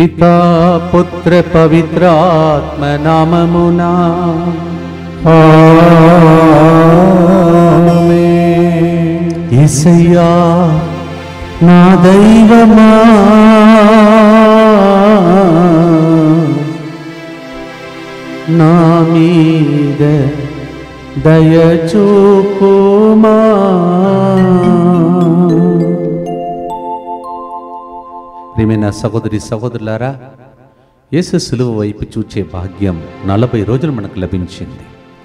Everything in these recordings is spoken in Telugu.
పితా పుత్ర పవిత్రాత్మ నామమునా ఏసయ్యా నా దైవమా నా మీద దయచూపుమా ప్రియమైన సహోదరి సహోదరులారా యేసు సులువ వైపు చూచే భాగ్యం నలభై రోజులు మనకు లభించింది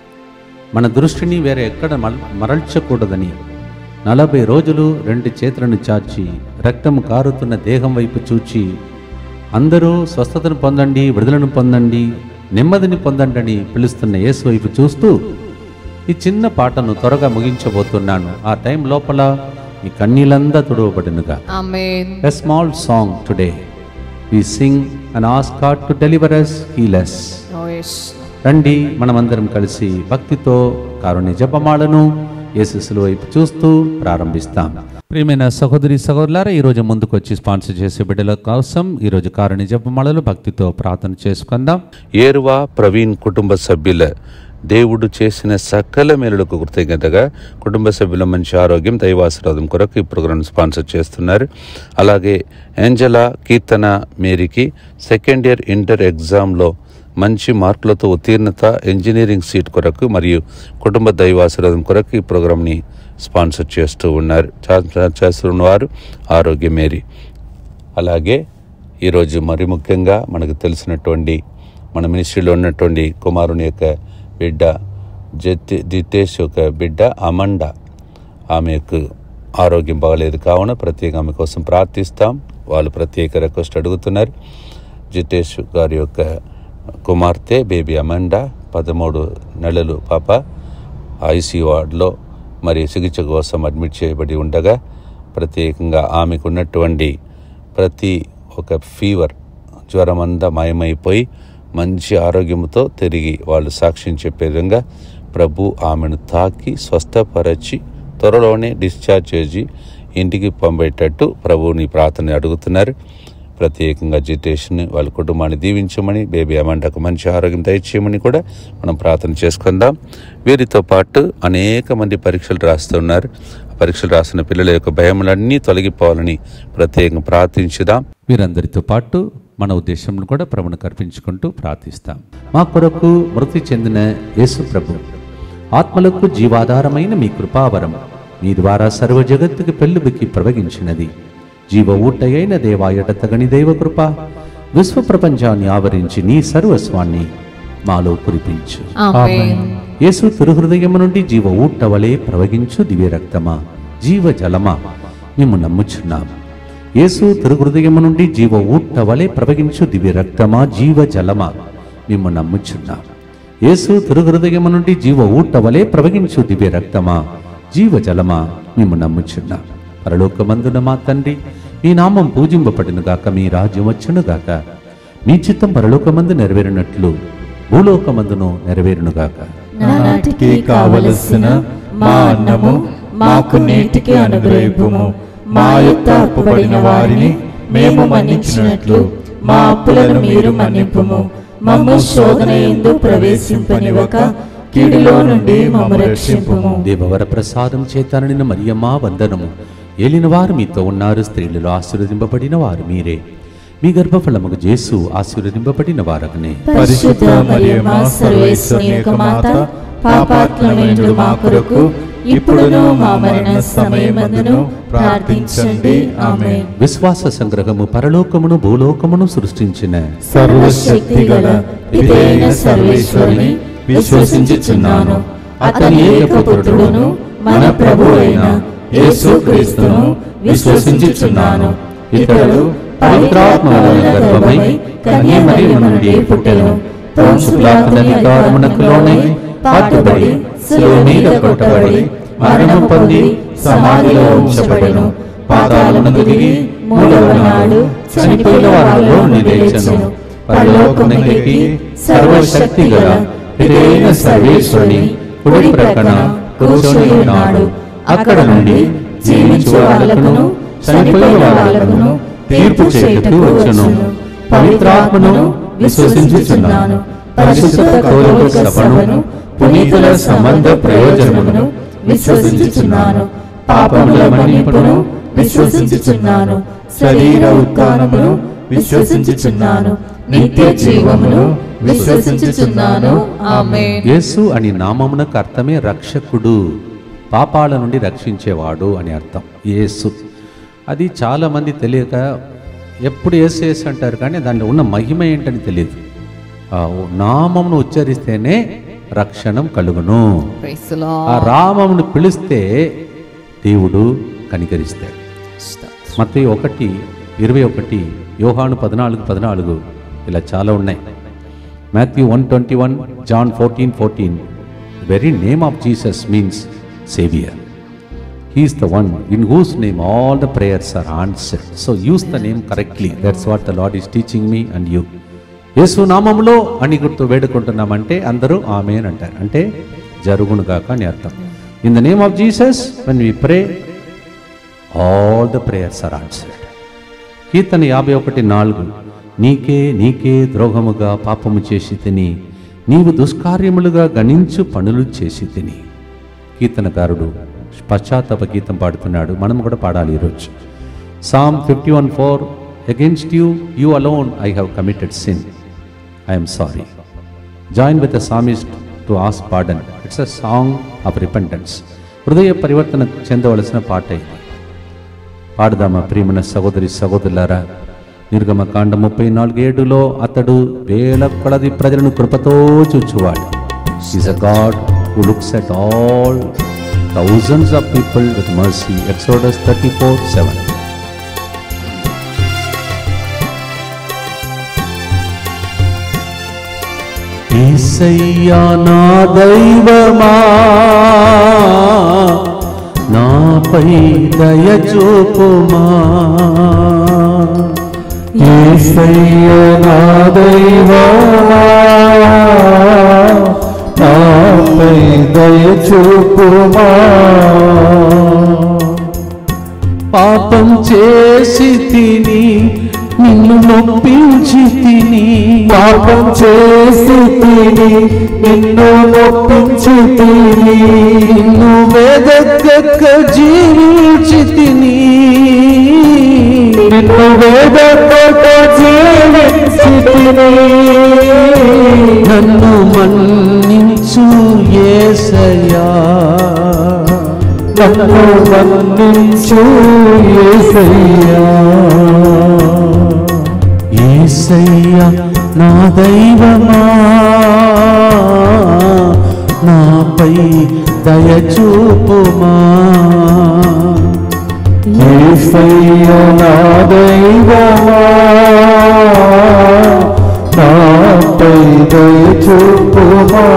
మన దృష్టిని వేరే ఎక్కడ మల- మరల్చకూడదని నలభై రోజులు రెండు చేతులను చాచి రక్తం కారుతున్న దేహం వైపు చూచి అందరూ స్వస్థతను పొందండి విడుదలను పొందండి నెమ్మదిని పొందండి అని పిలుస్తున్న యేసు వైపు చూస్తూ ఈ చిన్న పాటను త్వరగా ముగించబోతున్నాను ఆ టైం లోపల ఈ కన్నీలంతా తుడవబడినగా Amen. A small song today. We sing and ask God to deliver us, heal us. Oh, yes. రండి మనమందరం కలిసి భక్తితో కారుణ్య జపమాలను యేసుల వైపు చూస్తూ ప్రారంభిస్తాం ప్రియమైన సహోదరి సహోదరులారా ఈ రోజు ముందుకు వచ్చి స్పాన్సర్ చేసే బిడ్డల కోసం ఈ రోజు కారుణ్య జపమాలలో భక్తితో ప్రార్థన చేసుకుందాం ఏరువా ప్రవీణ్ కుటుంబ సభ్యుల దేవుడు చేసిన సకల మేలులకు కృతజ్ఞతగా కుటుంబ సభ్యుల మంచి ఆరోగ్యం దైవాశీర్వాదం కొరకు ఈ ప్రోగ్రాం స్పాన్సర్ చేస్తున్నారు అలాగే ఏంజలా కీర్తన మేరీకి సెకండ్ ఇయర్ ఇంటర్ ఎగ్జామ్లో మంచి మార్కులతో ఉత్తీర్ణత ఇంజనీరింగ్ సీట్ కొరకు మరియు కుటుంబ దైవాశీర్వాదం కొరకు ఈ ప్రోగ్రాంని స్పాన్సర్ చేస్తూ ఉన్నారు చా- చేస్తున్నవారు ఆరోగ్య మేరీ అలాగే ఈరోజు మరి ముఖ్యంగా మనకు తెలిసినటువంటి మన మినిస్ట్రీలో ఉన్నటువంటి కుమారుని యొక్క బిడ్డ జతి దితేష్ యొక్క బిడ్డ అమండ ఆమెకు ఆరోగ్యం బాగలేదు కావున ప్రత్యేక ఆమె కోసం ప్రార్థిస్తాం వాళ్ళు ప్రత్యేక రిక్వెస్ట్ అడుగుతున్నారు జితేష్ గారి యొక్క కుమార్తె బేబీ అమండ పదమూడు నెలలు పాప ఐసీ వార్డులో మరి చికిత్స కోసం అడ్మిట్ చేయబడి ఉండగా ప్రత్యేకంగా ఆమెకు ఉన్నటువంటి ప్రతి ఒక ఫీవర్ జ్వరమంతా మాయమైపోయి మంచి ఆరోగ్యంతో తిరిగి వాళ్ళు సాక్ష్యం చెప్పే విధంగా ప్రభు ఆమెను తాకి స్వస్థపరచి త్వరలోనే డిశ్చార్జ్ చేసి ఇంటికి పంపేటట్టు ప్రభువుని ప్రార్థన అడుగుతున్నారు ప్రత్యేకంగా జిటేషన్ వాళ్ళ కుటుంబాన్ని దీవించమని బేబీ అమంటకు మంచి ఆరోగ్యం దయచేయమని కూడా మనం ప్రార్థన చేసుకుందాం వీరితో పాటు అనేక మంది పరీక్షలు రాస్తున్నారు ఆ పరీక్షలు రాస్తున్న పిల్లల యొక్క భయములన్నీ తొలగిపోవాలని ప్రత్యేకంగా ప్రార్థించుదాం వీరందరితో పాటు మన ఉద్దేశంను కూడా ప్రభును కర్పించుకుంటూ ప్రార్థిస్తాం మా కొరకు మృతి చెందిన యేసు ప్రభు ఆత్మలకు జీవాధారమైన మీ కృపావరం మీ ద్వారా సర్వ జగత్తుకి పెళ్ళుబికి ప్రవగించినది జీవ ఊటయైన దేవాయట తగని దైవ కృప విశ్వ ప్రపంచాన్ని ఆవరించి నీ సర్వస్వాన్ని మాలో కురిపించు Amen. యేసు తిరుహృదయము నుండి జీవ ఊట వలె ప్రవగించు దివ్య రక్తమా జీవ జలమా మేము నమ్ముచున్నాం యేసు తిరుహృదయము నుండి జీవ ఊట వలె ప్రవగించు దివ్య రక్తమా జీవ జలమా మేము నమ్ముచున్నాం యేసు తిరుహృదయము నుండి జీవ ఊట వలె ప్రవగించు దివ్య రక్తమా జీవ జలమా మేము నమ్ముచున్నాం పరలోకమందున మా తండ్రి మీ నామం పూజింపబడిన గాక మీ రాజ్యం వచ్చును గాక మీ చిత్తం పరలోకమందు నెరవేరినట్లు భూలోకమందును నెరవేరునుగాక నానాటికి కావలసిన మా అన్నము మాకు నేటికి అనుగ్రహింపుము మా యొక్క అప్పుబడిన వారిని మేము మన్నించినట్లు మా అప్పులను మీరు మన్నింపుము మమ్ము శోధన ఎందు ప్రవేశింపనివ్వక కీడులో నుండి మమ్ము రక్షింపుము దేవవర ప్రసాదం చేతనడిన మరియమ్మా వందనము ఏలిన వారు మీతో ఉన్నారు స్త్రీలలో ఆశీర్వదింపబడిన వారు మీరే మీ గర్భఫలముకు జేసు ఆశీర్వదింపబడిన వారగనే పరిశుద్ధ మరియమ్మ సర్వేశ్వరి యొక్క మాత పాపాత్మమైన మా కొరకు ఇప్పుడును మా మరణ సమయమందును ప్రార్థించండి ఆమె విశ్వాస సంగ్రహము పరలోకమును భూలోకమును సృష్టించిన సర్వశక్తి గల పితైన సర్వేశ్వరుని విశ్వసించుచున్నాను అతని ఏకపుత్రుడును మన ప్రభు అయిన యేసుక్రీస్తును విశ్వసించుచున్నాను ఇతడు పవిత్రాత్మ వలన గర్భమై కన్యమరియము నుండి పుట్టెను పోన్సు పిలాతుని అధికారమునకు లోనై పాటుబడి శిలువ మీద కొట్టబడి మరణం పొంది సమాధిలో ఉంచబడెను పాతాళమునకు దిగి మూడవ నాడు చనిపోయిన వారిలో నిలేచెను పరలోకమునకెక్కి సర్వశక్తి గల పితైన సర్వేశ్వరుని కుడి ప్రక్కన కూర్చొని ఉన్నాడు అక్కడ నుండి జీవించు వాళ్ళకును చనిపోయిన వాళ్ళకును తీర్పు చేయుటకు వచ్చును పవిత్రాత్మను విశ్వసించుచున్నాను పరిశుద్ధ కథోలిక సభను పునీతుల సంబంధ ప్రయోజనమును విశ్వసించుచున్నాను పాపముల మన్నిపును విశ్వసించుచున్నాను శరీర ఉత్థానమును విశ్వసించుచున్నాను నిత్య జీవమును విశ్వసించుచున్నాను ఆమేన్ యేసు అని నామమునకు అర్థమే రక్షకుడు పాపాల నుండి రక్షించేవాడు అని అర్థం యేసు అది చాలా మంది తెలియక ఎప్పుడు యేసు యేసు అంటారు కానీ దాంట్లో ఉన్న మహిమ ఏంటని తెలియదు ఆ నామమును ఉచ్చరిస్తేనే రక్షణం కలుగును Praise the Lord. ఆ రామమును పిలిస్తే దేవుడు కనికరిస్తాడు మత్తయి ఒకటి ఇరవై ఒకటి యోహాను పద్నాలుగు పద్నాలుగు ఇలా చాలా ఉన్నాయి Matthew one twenty one John fourteen fourteen very name of Jesus means saviour he is the one in whose name all the prayers are answer so use the name correctly that's what the Lord is teaching me and you Yesu నామములో అని గుర్తు వేడుకుంటున్నామంటే అందరూ ఆమె అని అంటారు అంటే జరుగును గాక అని అర్థం in the name of Jesus when we pray all the prayers are answered కీర్తన యాభై ఒకటి నాలుగు నీకే నీకే ద్రోహముగా పాపము చేసి తిని నీవు దుష్కార్యములుగా గణించు పనులు చేసి తిని కీర్తనకారుడు పశ్చాత్తాప గీతం పాడుతున్నాడు మనం కూడా పాడాలి ఈరోజు Psalm fifty one four against you you alone I have committed sin I'm sorry join with the psalmist to ask pardon it's a song of repentance హృదయ పరివర్తన చెందవలసిన పాట ఇది పాడదామా ప్రియమైన సహోదరి సహోదరులారా నిర్గమ కాండ ముప్పై నాలుగు ఏడులో అతడు వేల కొలది ప్రజలను కృపతో చూచువాడు is a God who looks at all thousands of people with mercy Exodus thirty four seven ఏసయ్యా నా దైవమా నాపై దయ చూపుమా యేసయ్య నా దైవమా నాపై దయ చూపుమా పాపం చేసి తిని నిన్ను నొప్పించి తిని పాపం చేసి తిని నిన్ను నొప్పించి తిని నిన్ను వెదక్క జీవించి తిని నిన్ను వేదతో జీవించి తిని నన్ను మన్నించు ఏసయ్యా నన్ను మన్నించు యేసయ్యా ఏసయ్యా నా దైవమా నాపై దయ చూపుమా యేసయ్య నా దైవమా నాపై దయ చూపుమా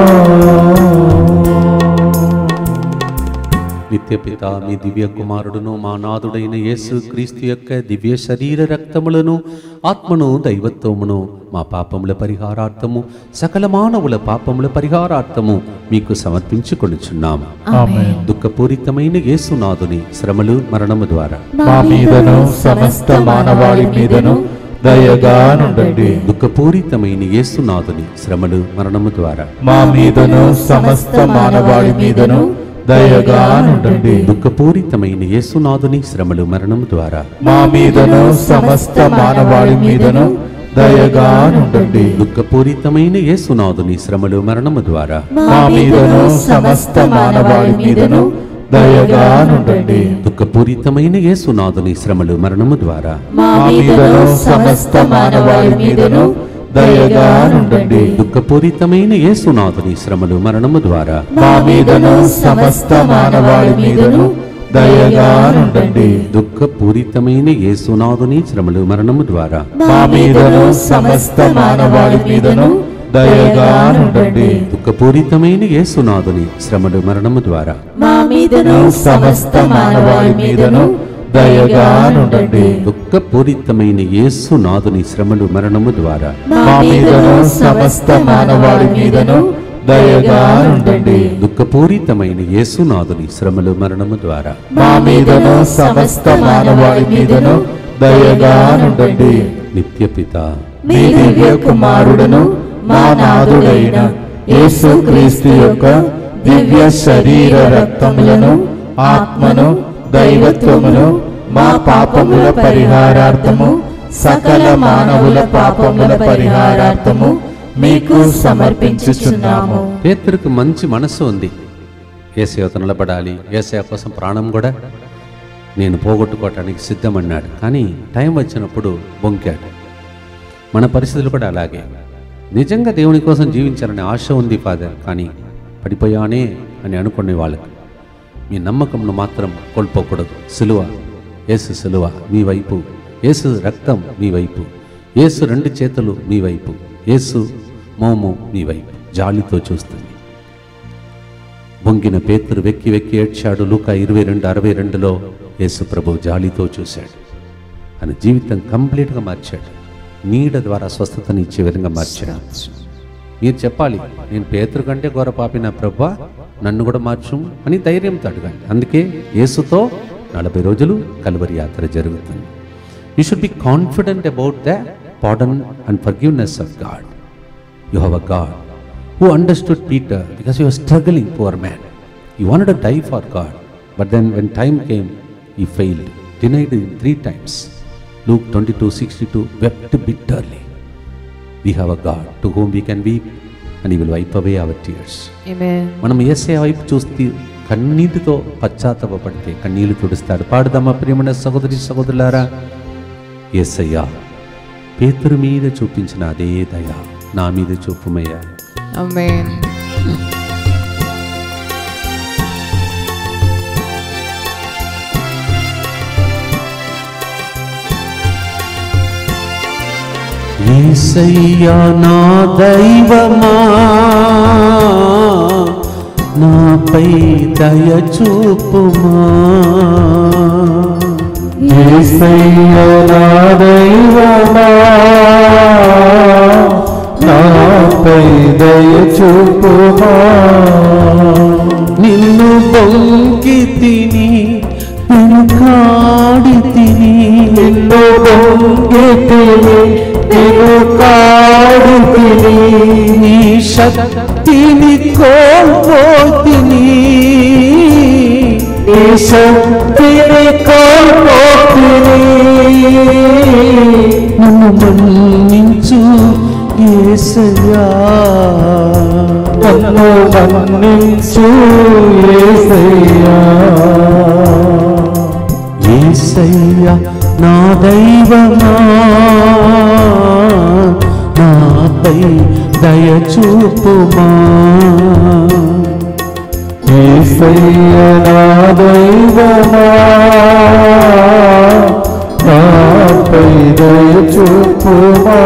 నిత్యపిత మీ దివ్య కుమారుడును మా నాథుడైన యేసు క్రీస్తు యొక్క దివ్య శరీర రక్తములను ఆత్మను దైవత్వమును మా పాపముల పరిహారార్థము సకల మానవుల పాపముల పరిహారార్థము మీకు సమర్పించుకొనుచున్నాము ఆమేన్ దుఃఖపూరితమైన యేసునాథుని శ్రమలు మరణము ద్వారా మా మీదను సమస్త మానవాళి మీదను దయగా నుండండి దుఃఖపూరితమైన యేసునాథుని శ్రమలు మరణము ద్వారా మా మీదను సమస్త మానవాళి మీదను దయగా నుండండి దుఃఖపూరితమైన యేసునాథుని శ్రమలు మరణము ద్వారా మా మీదను సమస్త మానవాళి మీదను దయగా నుండండి దుఃఖపూరితమైన యేసునాథుని శ్రమలు మరణము ద్వారా మా మీదను సమస్త మానవాళి మీదను దయగా నుండండి దుఃఖపూరితమైన యేసునాథుని శ్రమలు మరణము ద్వారా మా మీదను సమస్త మానవాళి మీదను దయగా నుండండి దుఃఖపూరితమైన యేసునాథుని శ్రమలు మరణము ద్వారా మా మీదను సమస్త మానవాళి మీదను దయగా నుండండి దుఃఖపూరితమైన యేసునాథుని శ్రమలు మరణము ద్వారా మా మీదను సమస్త మానవాళి మీదను దయగా నుండండి దుఃఖపూరితమైన యేసునాథుని శ్రమలు మరణము ద్వారా మా మీదను సమస్త మానవాళి మీదను దయగా నుండండి దుఃఖపూరితమైన యేసునాథుని శ్రమలు మరణము ద్వారా మా మీదను సమస్త మానవాళి మీదను దయగా నుండండి దుఃఖపూరితమైన యేసునాథుని శ్రమలు మరణము ద్వారా మా మీదను సమస్త మానవాళి మీదను దయగా నుండండి నిత్యపిత మీ దివ్య కుమారుడును మా నాథుడైన యేసుక్రీస్తు యొక్క దివ్య శరీర రక్తములను ఆత్మను దైవత్వమును మా పాపముల పరిహారార్థము సకల మానవుల పాపముల పరిహారార్థము మీకు సమర్పించుచున్నాము పేతురికి మంచి మనస్సు ఉంది ఏసయత నిలబడాలి ఏసయ కోసం ప్రాణం కూడా నేను పోగొట్టుకోవటానికి సిద్ధమన్నాడు కానీ టైం వచ్చినప్పుడు బొంకాడు మన పరిస్థితులు కూడా అలాగే నిజంగా దేవుని కోసం జీవించాలనే ఆశ ఉంది ఫాదర్ కానీ పడిపోయానే అని అనుకునే వాళ్ళకి మీ నమ్మకంను మాత్రం కోల్పోకూడదు సిలువ యేసు సిలువ మీ వైపు యేసు రక్తం మీ వైపు యేసు రెండు చేతులు మీ వైపు యేసు మోము మీ వైపు జాలితో చూస్తుంది బొంగిన పేతురు వెక్కి వెక్కి ఏడ్చాడు లూక ఇరవై రెండు అరవై రెండులో యేసు ప్రభు జాలితో చూశాడు ఆయన జీవితం కంప్లీట్గా మార్చాడు నీడ ద్వారా స్వస్థతని ఇచ్చే విధంగా మార్చాడు మీరు చెప్పాలి నేను పేతురు కంటే ఘోర పాపిన ప్రభా నన్ను కూడా మార్చు అని ధైర్యంతో అడగండి అందుకే యేసుతో నలభై రోజులు కలువరి యాత్ర జరుగుతుంది you should be confident about the pardon and forgiveness of God You have a God who understood Peter because he was struggling, poor man. He wanted to die for God. But then when time came, he failed, denied him three times. Luke 22 62 wept bitterly. We have a God to whom we can weep and he will wipe away our tears. Amen. మనం ఏసే వైపు చూస్తే కన్నీటితో పశ్చాత్తాపడితే కన్నీళ్లు తుడుస్తాడు పాడుదామా ప్రియమైన సహోదరి సహోదరులారా ఏసయ్యా పేతురు మీద చూపించిన అదే దయ నా మీద చూపుమయ్యా Amen. ఏసయ్యా నా దైవమా నాపై దయ చూపుమా యేసయ్య నా దైవమా నాపై దయ చూపుమా నిన్ను బొంకి తిని వెనుకాడి తిని నిన్ను బొంగితిని నిన్ను కాడితిని నీ శక్తిని కోల్పోతిని నీ శక్తిని కోల్పోతిని నన్ను మన్నించు ఏసయ్యా నన్ను మన్నించు యేసయ్యా ఏసయ్యా నా దైవమా నాపై దయ చూపుమా యేసయ్య నా దైవమా నాపై దయ చూపుమా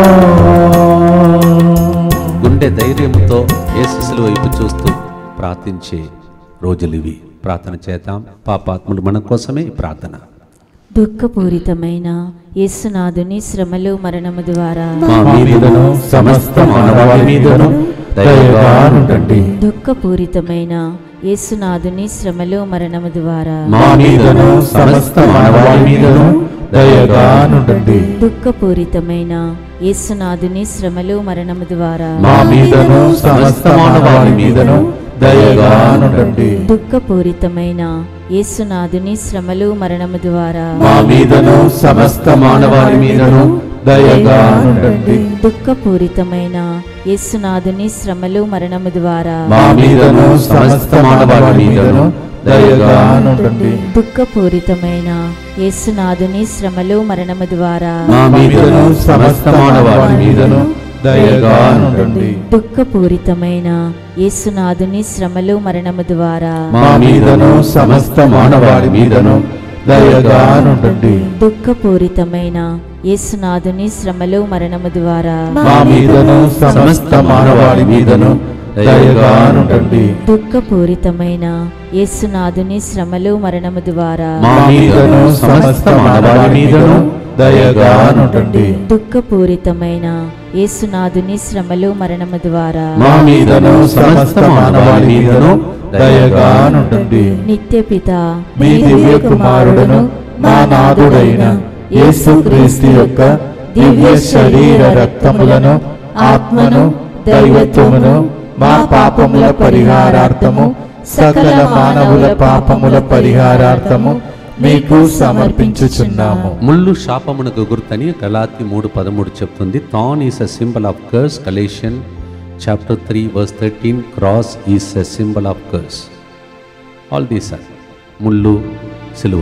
గుండె ధైర్యంతో యేసుల వైపు చూస్తూ ప్రార్థించే రోజులివి ప్రార్థన చేద్దాం పాపాత్ములు మన కోసమే ఈ ప్రార్థన దుఃఖపూరితమైన యేసునాథుని శ్రమలు మరణము ద్వారా మా మీదను సమస్త మానవాళి మీదను దయగా ఉండండి దుఃఖపూరితమైన యేసునాథుని శ్రమలు మరణము ద్వారా మా మీదను సమస్త మానవాళి మీదను దయగా ఉండండి దుఃఖపూరితమైన యేసునాథుని శ్రమలు మరణము ద్వారా మా మీదను సమస్త మానవాళి మీదను దయగా ఉండండి దుఃఖపూరితమైన యేసునాథుని శ్రమలు మరణము ద్వారా మా మీదను సమస్త మానవాళి మీదను దయగా ఉండండి దుఃఖపూరితమైన యేసునాథుని శ్రమలు మరణము ద్వారా మా మీదను సమస్త మానవాళి మీదను దయగా ఉండండి దుఃఖపూరితమైన యేసునాథుని శ్రమలు మరణము ద్వారా మా మీదను సమస్త మానవాళి మీదను దయగా ఉండండి దుఃఖపూరితమైన యేసునాథుని శ్రమలు మరణము ద్వారా మా మీదను సమస్త మానవాళి మీదను దయగా ఉండండి దుఃఖపూరితమైన యేసునాథుని శ్రమలు మరణము ద్వారా మా మీదను సమస్త మానవాళి మీదను దయగా ఉండండి దుఃఖపూరితమైన యేసునాథుని శ్రమలు మరణము ద్వారా మా మీదను సమస్త మానవాళి మీదను దయగా ఉండండి దుఃఖపూరితమైన యేసునాథుని శ్రమలు మరణము ద్వారా మా మీదను సమస్త మానవాళి మీదను దయగా ఉండండి నిత్యపిత మీ దివ్య కుమారుడును మా నాథుడైన యేసుక్రీస్తు యొక్క దివ్య శరీర రక్తములను ఆత్మను దైవత్వమును మా పాపముల పరిహారార్థము సకల మానవుల పాపముల పరిహారార్థము మీకు సమర్పించుచున్నాము ముళ్ళు శాపమునకు గుర్తని గలాతి మూడు పదమూడు చెప్తుంది thorn is a symbol of curse Galatians chapter three verse thirteen cross is a symbol of curse all these are ముళ్ళు సిలువ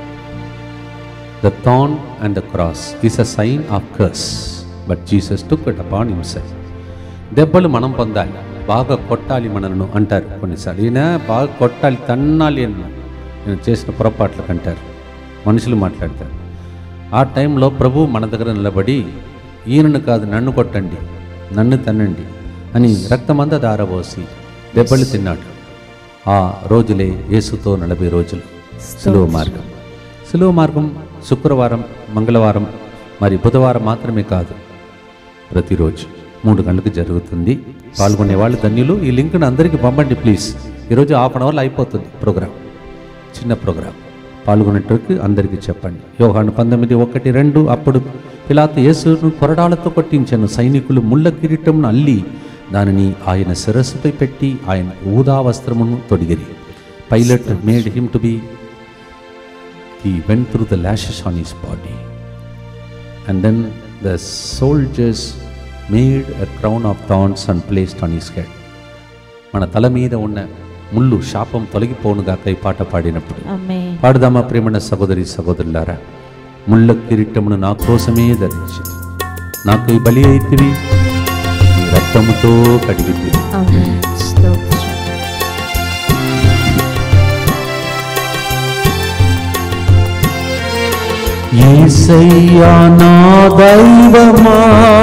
the thorn and the cross is a sign of curse but Jesus took it upon himself దెబ్బలు మనం పొందాలి బాగా కొట్టాలి మనను అంటారు కొన్నిసార్లు ఈయన బాగా కొట్టాలి తన్నాలి అని నేను చేసిన పొరపాట్లకు అంటారు మనుషులు మాట్లాడతారు ఆ టైంలో ప్రభు మన దగ్గర నిలబడి ఈయనను కాదు నన్ను కొట్టండి నన్ను తన్నండి అని రక్తమంద దారబోసి దెబ్బలు తిన్నాడు ఆ రోజులే యేసుతో నలభై రోజులు సులువ మార్గం సులువ మార్గం శుక్రవారం మంగళవారం మరి బుధవారం మాత్రమే కాదు ప్రతిరోజు మూడు గంటలకు జరుగుతుంది పాల్గొనే వాళ్ళు ధన్యులు ఈ లింక్ను అందరికీ పంపండి ప్లీజ్ ఈరోజు హాఫ్ అన్ అవర్లో అయిపోతుంది ప్రోగ్రామ్ చిన్న ప్రోగ్రాం పాల్గొనేటోకి అందరికీ చెప్పండి యోహాను పంతొమ్మిది ఒకటి రెండు అప్పుడు పిలాతు యేసును కొరడాలతో కొట్టించాను సైనికులు ముళ్ళ కిరీటమును అల్లి దానిని ఆయన శిరస్సుపై పెట్టి ఆయన ఊదా వస్త్రమును తొడిగిరి Pilate made him to be he went through the lashes on his body and then the soldiers made a crown of thorns and placed on his head మన తల మీద ఉన్న ముళ్ళు శాపం తొలగిపోనుగాక ఈ పాట పాడినప్పుడు ఆమె పాడుదామా ప్రేమణ సహోదరి సహోదరులారా ముళ్ళ కిరీటమును నా కోసమే ధరించి నాకు ఈ బలి అయితివి నీ రక్తముతో కడిగితివి ఆమె స్తోత్రం ఏసయ్యా నా దైవమా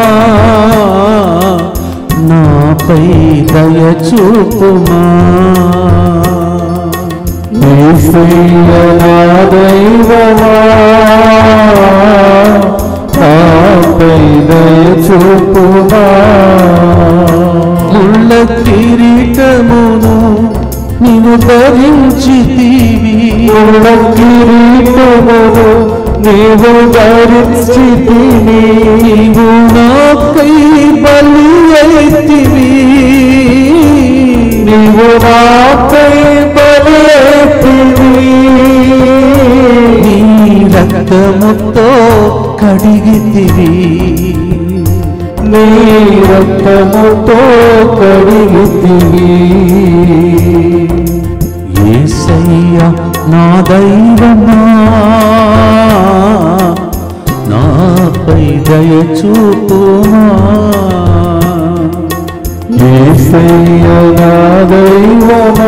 నాపై దయ చూపుమా యేసయ్య నా దైవమా, నాపై దయ చూపుమా. ముళ్ళ కిరీటమును నీవు ధరించితివి ముళ్ళ కిరీటమును నీవు ధరించితివి. నీవు నాకై బలి అయితివి నీవు నాపై బలెత్తివి. నీ రక్తముతో కడిగితివి నీ రక్తముతో కడిగితివి ఏసయ్య నా దైవమా నాపై దయ చూపుమా యేసయ్య నా దైవమా,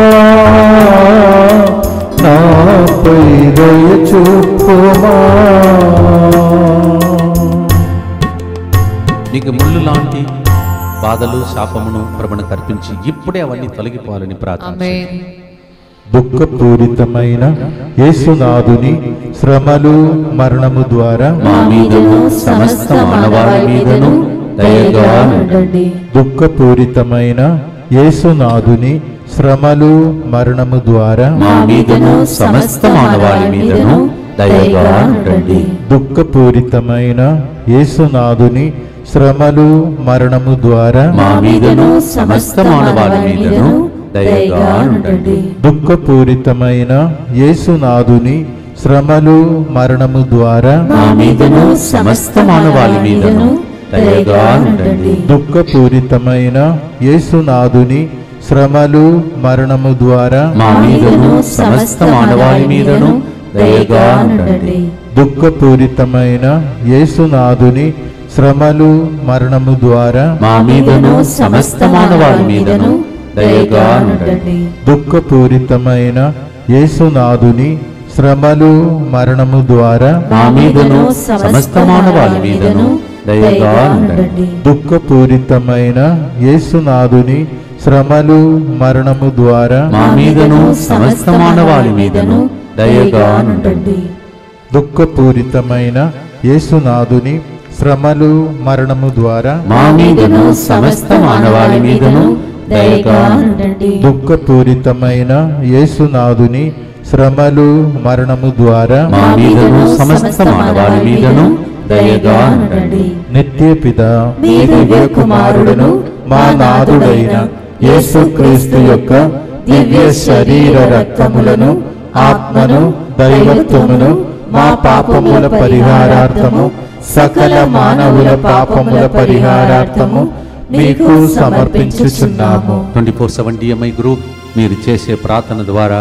నాపై దయ చూపుమా. నీకు ముళ్ళు లాంటి బాధలు శాపమును ప్రభును కల్పించి ఇప్పుడే అవన్నీ తొలగిపోవాలని ప్రార్థన చేయండి. దుఃఖపూరితమైన యేసునాథుని శ్రమలు మరణము ద్వారా మా మీదను సమస్త మానవాళి మీదను దయగా ఉండండి దుఃఖపూరితమైన యేసునాథుని శ్రమలు మరణము ద్వారా మా మీదను సమస్త మానవాళి మీదను దయగా ఉండండి దుఃఖపూరితమైన యేసునాథుని శ్రమలు మరణము ద్వారా మా మీదను సమస్త మానవాళి మీదను దయగా ఉండండి దుఃఖపూరితమైన యేసునాథుని శ్రమలు మరణము ద్వారా మా మీదను సమస్త మానవాళి మీదను దయగా ఉండండి దుఃఖపూరితమైన యేసునాథుని శ్రమలు మరణము ద్వారా మా మీదను సమస్త మానవాళి మీదను దయగా ఉండండి దుఃఖపూరితమైన యేసునాథుని శ్రమలు మరణము ద్వారా మా మీదను సమస్త మానవాళి మీదను దయగా ఉండండి దుఃఖపూరితమైన యేసునాథుని శ్రమలు మరణము ద్వారా మా మీదను సమస్త మానవాళి మీదను దయగా ఉండండి దుఃఖపూరితమైన యేసునాథుని శ్రమలు మరణము ద్వారా మా మీదను సమస్త మానవాళి మీదను దయగా ఉండండి దుఃఖపూరితమైన యేసునాథుని శ్రమలు మరణము ద్వారా మా మీదను సమస్త మానవాళి మీదను దయగా ఉండండి దుఃఖపూరితమైన యేసునాథుని శ్రమలు మరణము ద్వారా మా మీదను సమస్త మానవాళి మీదను దయగా ఉండండి నిత్య పిత మీ దివ్య కుమారుడును మా నాథుడైన యేసుక్రీస్తు యొక్క దివ్య శరీర రక్తములను ఆత్మను దైవత్వమును మా పాపముల పరిహారార్థము సకల మానవుల పాపముల పరిహారార్థము మీకు సమర్పించుచున్నాము twenty four seven DMI group మీరు చేసే ప్రార్థన ద్వారా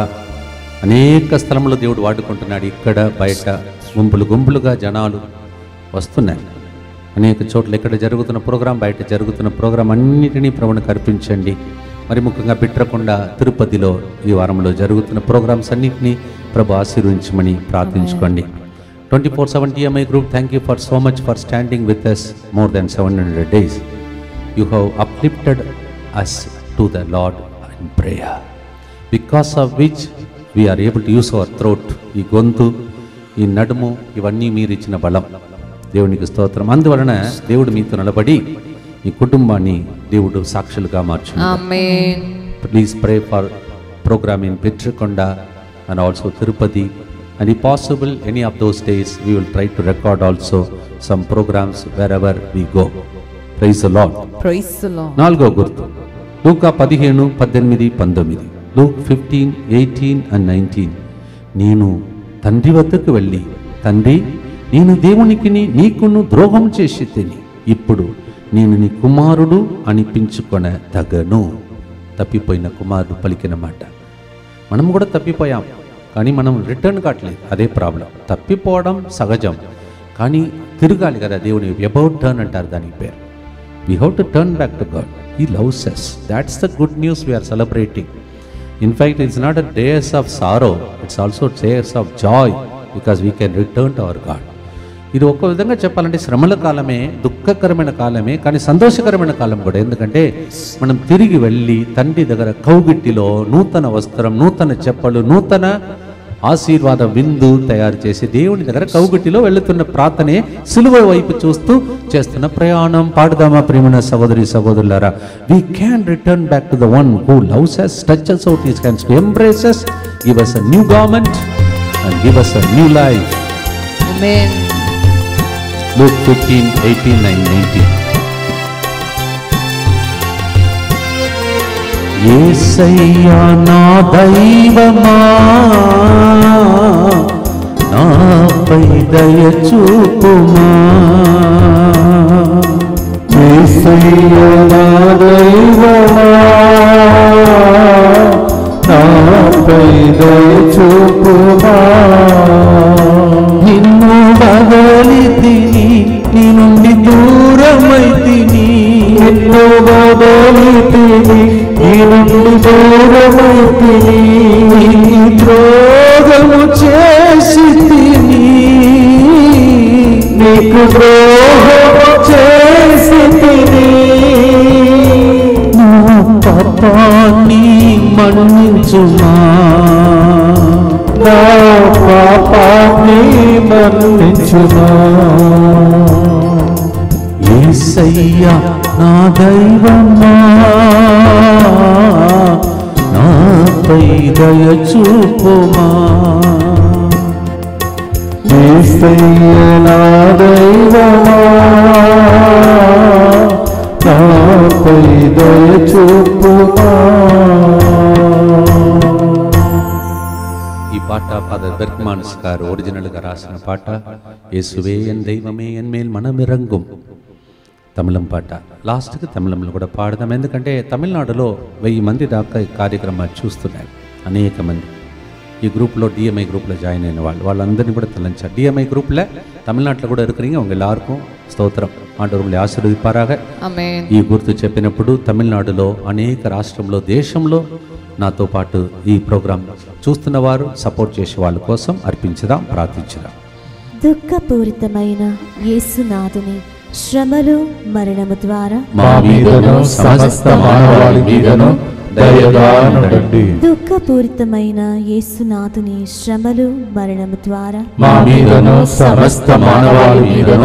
అనేక స్థలములు దేవుడు వాడుకుంటున్నాడు ఇక్కడ బయట గుంపులు గుంపులుగా జనాలు వస్తున్నాయి అనేక చోట్ల ఇక్కడ జరుగుతున్న ప్రోగ్రాం బయట జరుగుతున్న ప్రోగ్రాం అన్నిటినీ ప్రభునికి అర్పించండి మరి ముఖ్యంగా బిట్రకొండ తిరుపతిలో ఈ వారంలో జరుగుతున్న ప్రోగ్రామ్స్ అన్నింటినీ ప్రభు ఆశీర్వించమని ప్రార్థించుకోండి twenty four seven TMI group thank you for so much for standing with us more than seven hundred days you have uplifted us to the Lord in prayer, because of which we are able to use our throat, ఈ గొంతు ఈ నడుము ఇవన్నీ మీరు ఇచ్చిన బలం దేవునికి స్తోత్రం అందువలన దేవుడు మీతో నిలబడి మీ కుటుంబాన్ని దేవుడు సాక్షులుగా మార్చును ఆమేన్ please pray for programme in Pitrakonda and also Tirupati and if possible any of those days we will try to record also some programmes wherever we go praise Lord praise the Lord నాలుగో గుర్తు లూకా పదిహేను పద్దెనిమిది పంతొమ్మిది Luke fifteen eighteen and nineteen నేను తండ్రి వద్దకు వెళ్ళి తండ్రి నేను దేవునికిని నీకును ద్రోహం చేసి తిని ఇప్పుడు నేను నీ కుమారుడు అనిపించుకొన తగను తప్పిపోయిన కుమారుడు పలికిన మాట మనం కూడా తప్పిపోయాం కానీ మనం రిటర్న్ కావట్లేదు అదే ప్రాబ్లం తప్పిపోవడం సహజం కానీ తిరగాలి కదా దేవుని అబౌట్ టర్న్ అంటారు దానికి పేరు we how to turn back to God he loves us that's the good news we're celebrating in fact it's not a days of sorrow it's also days of joy because we can return to our God ఇది ఒక్క విధంగా చెప్పాలంటే శ్రమల కాలమే దుఃఖకరమైన కాలమే కానీ సంతోషకరమైన కాలం కూడా ఎందుకంటే మనం తిరిగి వెళ్ళి తండ్రి దగ్గర కౌగిట్టిలో నూతన వస్త్రం నూతన చెప్పలు నూతన ఆశీర్వాద విందు తయారు చేసి దేవుని దగ్గర కౌగిటిలో వెళుతున్న ప్రార్థనే సిలువ వైపు చూస్తూ చేస్తున్న ప్రయాణం పాడుదామా ప్రేమన సహోదరి సహోదరులారా we can return back to the one who loves us touches out his hands to embrace us give us a new garment and give us a new life ఆమేన్ Luke 15, 18 and 19. ఏసయ్యా నా దైవమా నాపై దయ చూపుమా యేసయ్య నా దైవమా, నాపై దయ చూపుమా. నిన్ను బదలి తిని నీ నుండి దూరమై తిని నిన్ను వదలితిని, నీ నుండి దూరమైతిని. నీ ద్రోహము చేసి తిని నీకు ద్రోహము చేసి తిని. నా పాపాన్ని మన్నించుమా నా పాపాన్ని మన్నించుమా ఏసయ్యా నా దైవమా నాపై దయ చూపుమా యేసయ్య నా దైవమా, నాపై దయ చూపుమా. ఈ పాట ఫాదర్ బెర్గ్మాన్స్ గారు ఒరిజినల్గా రాసిన పాట యేసువే ఎన్ దైవమే ఎన్ మేల్ మనమిరంగుం తమిళం పాట లాస్ట్కి తమిళంలో కూడా పాడదాం ఎందుకంటే తమిళనాడులో వెయ్యి మంది దాకా ఈ కార్యక్రమాలు చూస్తున్నారు అనేక మంది ఈ గ్రూప్లో డిఎంఐ గ్రూప్లో జాయిన్ అయిన వాళ్ళు వాళ్ళందరినీ కూడా తలంచారు డిఎంఐ గ్రూப்பில் தமிழ்நாட்டில் கூட இருக்கிறீங்க அவங்க எல்லாருக்கும் స్తోత్రం ఆండవరులు ఆశీర్వదిపారాగా ఆమేన్ ఈ గుర్తు చెప్పినప్పుడు తమిళనాడులో అనేక రాష్ట్రంలో దేశంలో నాతో పాటు ఈ ప్రోగ్రాం చూస్తున్న వారు సపోర్ట్ చేసే వాళ్ళ కోసం అర్పించదాం ప్రార్థించదాం దుఃఖపూరితమైన యేసునాథుని శ్రమలు మరణము ద్వారా మా మీదను సమస్త మానవాళి మీదను దయగా ఉండండి దుఃఖపూరితమైన యేసునాథుని శ్రమలు మరణము ద్వారా మా మీదను సమస్త మానవాళి మీదను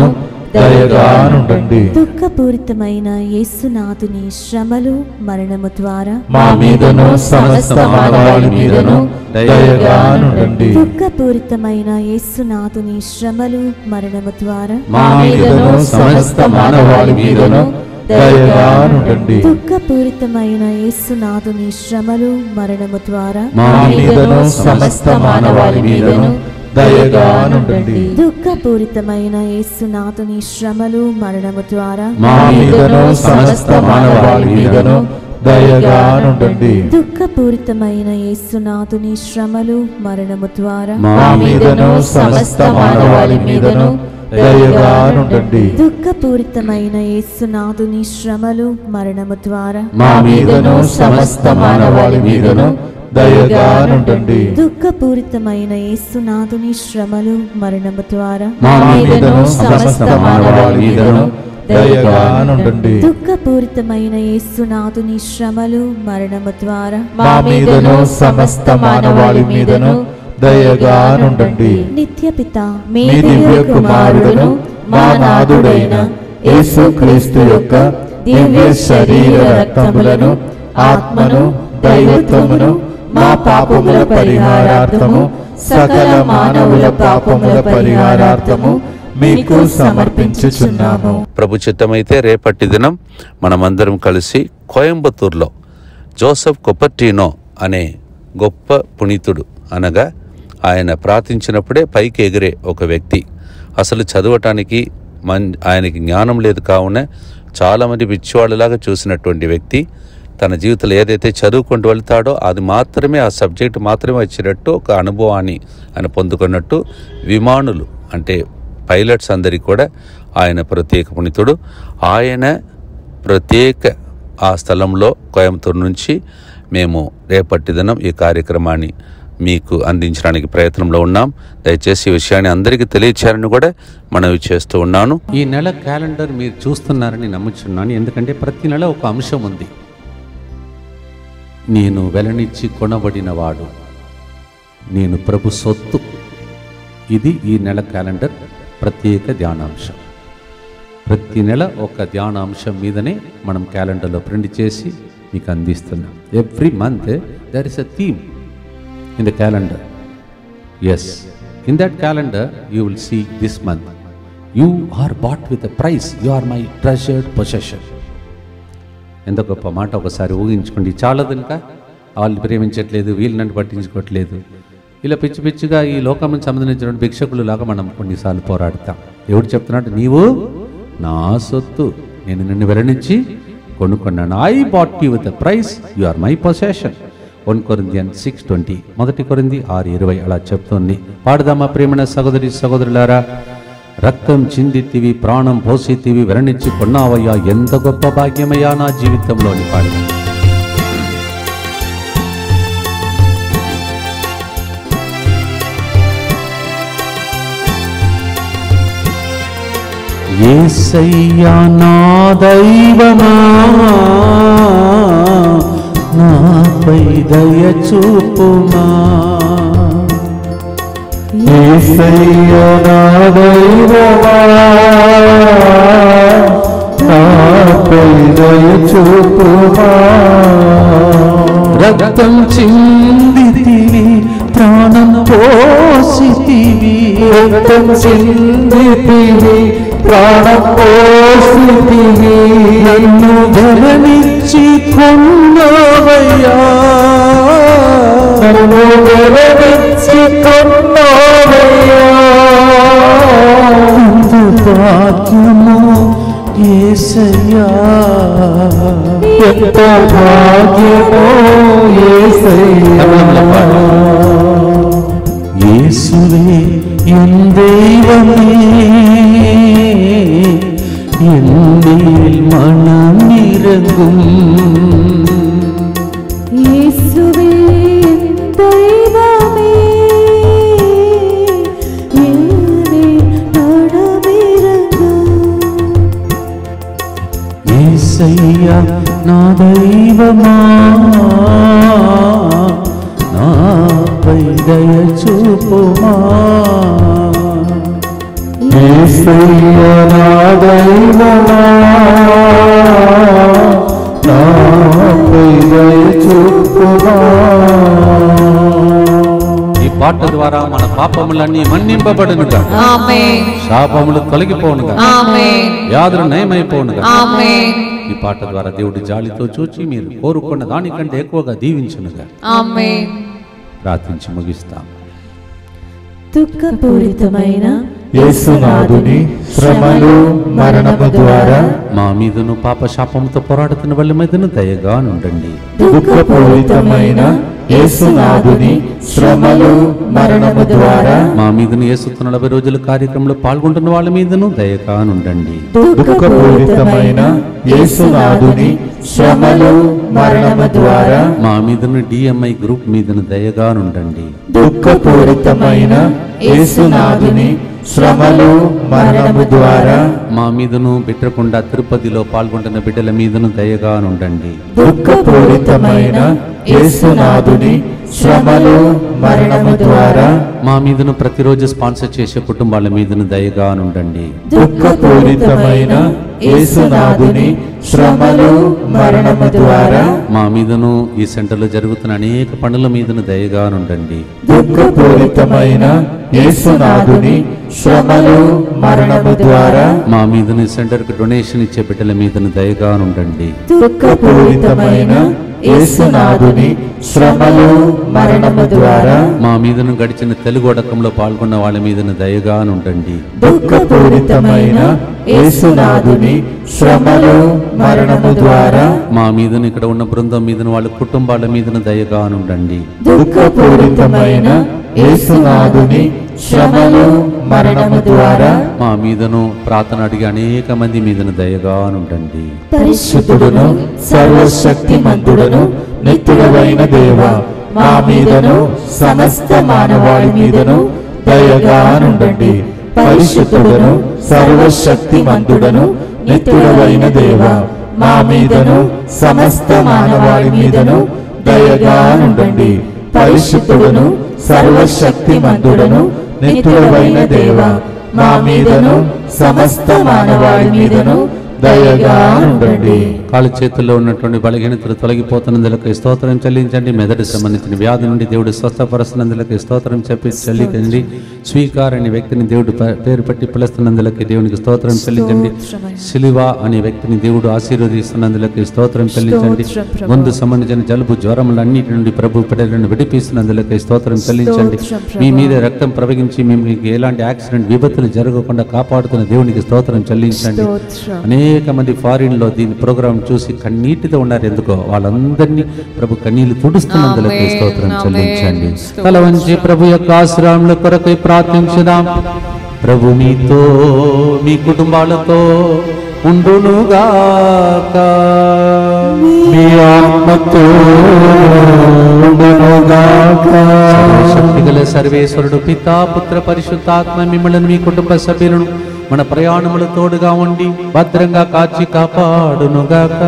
దయగా నుండండి దుఃఖపూరితమైన యేసునాథుని శ్రమలు మరణము ద్వారా మా మీదను సమస్త మానవాళి మీదను దయగా నుండండి దుఃఖపూరితమైన యేసునాథుని శ్రమలు మరణము ద్వారా మా మీదను సమస్త మానవాళి మీదను దయగా నుండండి దుఃఖపూరితమైన యేసునాథుని శ్రమలు మరణము ద్వారా మా మీదను సమస్త మానవాళి మీదను దయగా నుండండి దుఃఖపూరితమైన యేసునాథుని శ్రమలు మరణము ద్వారా మా మీదను సమస్త మానవాళి మీదను దయగా నుండండి దుఃఖపూరితమైన యేసునాథుని శ్రమలు మరణము ద్వారా మా మీదను సమస్త మానవాళి మీదను దయగా నుండండి దుఃఖపూరితమైన యేసునాథుని శ్రమలు మరణము ద్వారా మా మీదను సమస్త మానవాళి మీదను దయగా నుండండి దుఃఖపూరితమైన యేసునాథుని శ్రమలు మరణము ద్వారా మా మీదను సమస్త మానవాళి మీదను దయగా నుండండి దుఃఖపూరితమైన యేసునాథుని శ్రమలు మరణము ద్వారా మా మీదను సమస్త మానవాళి మీదను దయగా నుండండి నిత్యపిత మీ దివ్య కుమారుడును మా నాథుడైన యేసుక్రీస్తు యొక్క దివ్య శరీర రక్తములను ఆత్మను దైవత్వమును మా పాపముల పరిహారార్థము సకల మానవుల పాపముల పరిహారార్థము మీకు సమర్పించుచున్నాము ప్రభు చిత్తమైతే రేపటి దినం మనమందరం కలిసి కోయంబత్తూర్లో జోసెఫ్ కొపర్టీనో అనే గొప్ప పునీతుడు అనగా ఆయన ప్రార్థించినప్పుడే పైకి ఎగిరే ఒక వ్యక్తి అసలు చదవటానికి మన్ ఆయనకి జ్ఞానం లేదు కావున చాలామంది పిచ్చివాళ్ళలాగా చూసినటువంటి వ్యక్తి తన జీవితంలో ఏదైతే చదువుకుంటూ వెళ్తాడో అది మాత్రమే ఆ సబ్జెక్ట్ మాత్రమే వచ్చేటట్టు ఒక అనుభవాన్ని ఆయన పొందుకున్నట్టు విమానులు అంటే పైలట్స్ అందరికీ కూడా ఆయన ప్రత్యేక పుణితుడు ఆయన ప్రత్యేక ఆ స్థలంలో కోయంబత్తూరు నుంచి మేము రేపటి దినం ఈ కార్యక్రమాన్ని మీకు అందించడానికి ప్రయత్నంలో ఉన్నాం దయచేసి ఈ విషయాన్ని అందరికీ తెలియచేయాలని కూడా మనవి చేస్తూ ఉన్నాను ఈ నెల క్యాలెండర్ మీరు చూస్తున్నారని నమ్ముచున్నాను ఎందుకంటే ప్రతి నెల ఒక అంశం ఉంది నేను వెలనిచ్చి కొనబడినవాడు నేను ప్రభు సొత్తు ఇది ఈ నెల క్యాలెండర్ ప్రత్యేక ధ్యానాంశం ప్రతి నెల ఒక ధ్యానాంశం మీదనే మనం క్యాలెండర్లో ప్రింట్ చేసి మీకు అందిస్తున్నాం every month there is a theme in the calendar as in that calendar you will see this month you are bought with a price you are my treasured possession ఎంత గొప్ప మాట ఒకసారి ఊహించుకోండి చాలదు ఇంకా వాళ్ళు ప్రేమించట్లేదు వీళ్ళు నన్ను పట్టించుకోవట్లేదు ఇలా పిచ్చి పిచ్చిగా ఈ లోకం సంబంధించిన భిక్షకులు లాగా మనం కొన్నిసార్లు పోరాడతాం ఎవడు చెప్తున్నాడు నీవు నా సొత్తు నేను నిన్ను వెరణించి కొనుక్కున్నాను I bought you with price you are my possession one Corinthian six twenty మొదటి కొరింది ఆరు ఇరవై అలా చెప్తుంది పాడదామా ప్రేమణ సహోదరి సహోదరులారా రక్తం చిందితివి ప్రాణం పోసితివి వెరణించి కొన్నావయ్యా ఎంత గొప్ప భాగ్యమయ్యా నా జీవితంలోని పాడదాం ఏసయ్యా నా దైవమా నాపై దయ చూపుమా యేసయ్య నా దైవమా నాపై దయ చూపుమా రక్తం చిందితివి ప్రాణం పోసితివి రక్తం చిందితివి ప్రాణం పోసితివి నన్ను గమనించి కొన్నవయ్యా నన్ను వెలవించి కొన్నావయ్యా అందు భాగ్యము ఏసయ్యా ఎంత భాగ్యమో యేసయ్యా യേശുവേ എൻ ദൈവമേ എന്നിൽ മണമിറങ്ങും യേശുവേ ദൈവമേ എന്നെ നടമിറങ്ങും ఏసయ్య నా దైవమా నాపై దయ చూపుమా యేసయ్య నా దైవమా నాపై దయ చూపుమా ఈ పాట ద్వారా మన పాపములన్నీ మన్నింపబడునుగా ఆమేన్ శాపములు తొలగిపోనుగా ఆమేన్ వ్యాధులు నయమైపోనుగా ఆమేన్ ఈ పాట ద్వారా దేవుడి జాలితో చూచి మీరు కోరుకున్న దానికంటే ఎక్కువగా దీవించునుగా ఆమేన్ ప్రార్థించి ముగిస్తాం దుఃఖపూరితమైన యేసునాథుని శ్రమలు మరణము ద్వారా మా మీదను పాప శాపముతో పోరాడుతున్న వాళ్ళ మీదను దయగా నుండండి దుఃఖపూరితమైన యేసునాథుని శ్రమలు మరణము ద్వారా మా మీదను యేసుతో నలభై రోజుల కార్యక్రమంలో పాల్గొంటున్న వాళ్ళ మీదను దయగా నుండండి దుఃఖపూరితమైన యేసునాథుని శ్రమలు మరణము ద్వారా మా మీదను డిఎంఐ గ్రూప్ మీదను దయగా నుండండి దుఃఖపూరితమైన యేసునాథుని శ్రమలు మరణము ద్వారా మా మీదను బిడ్డకుండా తిరుపతిలో పాల్గొంటున్న బిడ్డల మీదను దయగా నుండండి దుఃఖపూరితమైన యేసునాథుని శ్రమలు మరణము ద్వారా మా మీదను ప్రతిరోజు స్పాన్సర్ చేసే కుటుంబాల మీదను దయగా నుండండి దుఃఖపూరితమైన యేసునాథుని శ్రమలు మరణము ద్వారా మా మీదను ఈ సెంటర్లో జరుగుతున్న అనేక పనుల మీదను దయగా నుండండి దుఃఖపూరితమైన యేసునాథుని శ్రమలు మరణము ద్వారా మా మీదను ఈ సెంటర్కి డొనేషన్ ఇచ్చే బిడ్డల మీదను దయగా నుండండి దుఃఖపూరితమైన యేసునాథుని శ్రమలు మరణము ద్వారా మా మీదను గడిచిన తెలుగు అడకంలో పాల్గొన్న వాళ్ళ మీదను దయగా నుండండి దుఃఖపూరితమైన యేసునాథుని శ్రమలు మరణము ద్వారా మా మీదను ఇక్కడ ఉన్న బృందం మీదను వాళ్ళ కుటుంబాల మీదను దయగా నుండండి దుఃఖపూరితమైన యేసునాథుని శ్రమలు మరణము ద్వారా మా మీదను ప్రార్థన అడిగే అనేక మంది మీదను దయగా నుండండి పరిశుద్ధుడును సర్వశక్తిమంతుడును నిత్యుడవైన దేవ మా మీదను సమస్త మానవాళి మీదను దయగా నుండండి పరిశుద్ధుడును సర్వశక్తిమంతుడను నిత్యుడవైన దేవ మా మీదను సమస్త మానవాళి మీదను దయగా నుండండి పరిశుద్ధుడును సర్వశక్తిమంతుడను నిత్యుడవైన దేవ మా మీదను సమస్త మానవాళి మీదను దయగా ఉండండి కాళ్ళ చేతుల్లో ఉన్నటువంటి బలహీనతలు తొలగిపోతున్నందులకు స్తోత్రం చెల్లించండి మెదడు సంబంధించిన వ్యాధి నుండి దేవుడు స్వస్థపరుస్తున్నందులకు స్తోత్రం చెప్పి చెల్లించండి స్వీకార్ అనే వ్యక్తిని దేవుడు ప- పేరు పెట్టి పిలుస్తున్నందులకు దేవునికి స్తోత్రం చెల్లించండి సిలివ అనే వ్యక్తిని దేవుడు ఆశీర్వదిస్తున్నందులకు స్తోత్రం చెల్లించండి ముందు సంబంధించిన జలుబు జ్వరములన్నిటి నుండి ప్రభు పిల్లలను విడిపిస్తున్నందులకు స్తోత్రం చెల్లించండి మీ మీద రక్తం ప్రవహించి మీకు ఎలాంటి యాక్సిడెంట్ విపత్తులు జరగకుండా కాపాడుతున్న దేవునికి స్తోత్రం చెల్లించండి అనేక మంది ఫారిన్ లో దీని ప్రోగ్రాం చూసి కన్నీటితో ఉన్నారు ఎందుకో వాళ్ళందరినీ ప్రభు కన్నీళ్లు తుడుస్తున్నందులకు ఆమేన్, స్తోత్రం ఆమేన్. చెల్లించండి స్తోత్రం. తల వంచి ప్రభు యొక్క ఆశ్రమంలో కొరకై ప్రార్థించుదాం ప్రభు మీతో మీ కుటుంబాలతో ఉండునుగాక మీ ఆత్మతో ఉండునుగాక. శక్తిగల సర్వేశ్వరుడు పితా పుత్ర పరిశుద్ధాత్మ మిమ్మల్ని మీ కుటుంబ సభ్యులను మన ప్రయాణములు తోడుగా ఉండి భద్రంగా కాచి కాపాడునుగాక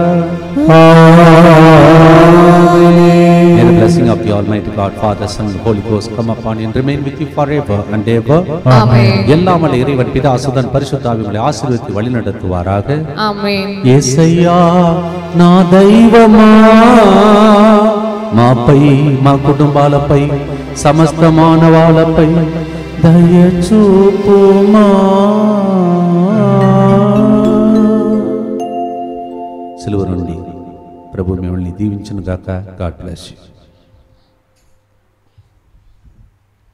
May the blessing of the Almighty God, Father, Son, and Holy Ghost come upon you and remain with you forever and ever. ஆமென் எல்லாமல் இறைவன் பிதா சுதன் பரிசுத்தாவிகளை ஆசீர்வதித்து வழி நடத்துவாராக ஆமென் ఏసయ్యా నా దైవమా మాపై మా కుటుంబాలపై సమస్త మానవాళపై దయ చూపుమా సిలువ నుండి ప్రభు మిమ్మల్ని దీవించును గాక గాడ్ బ్లెస్ యూ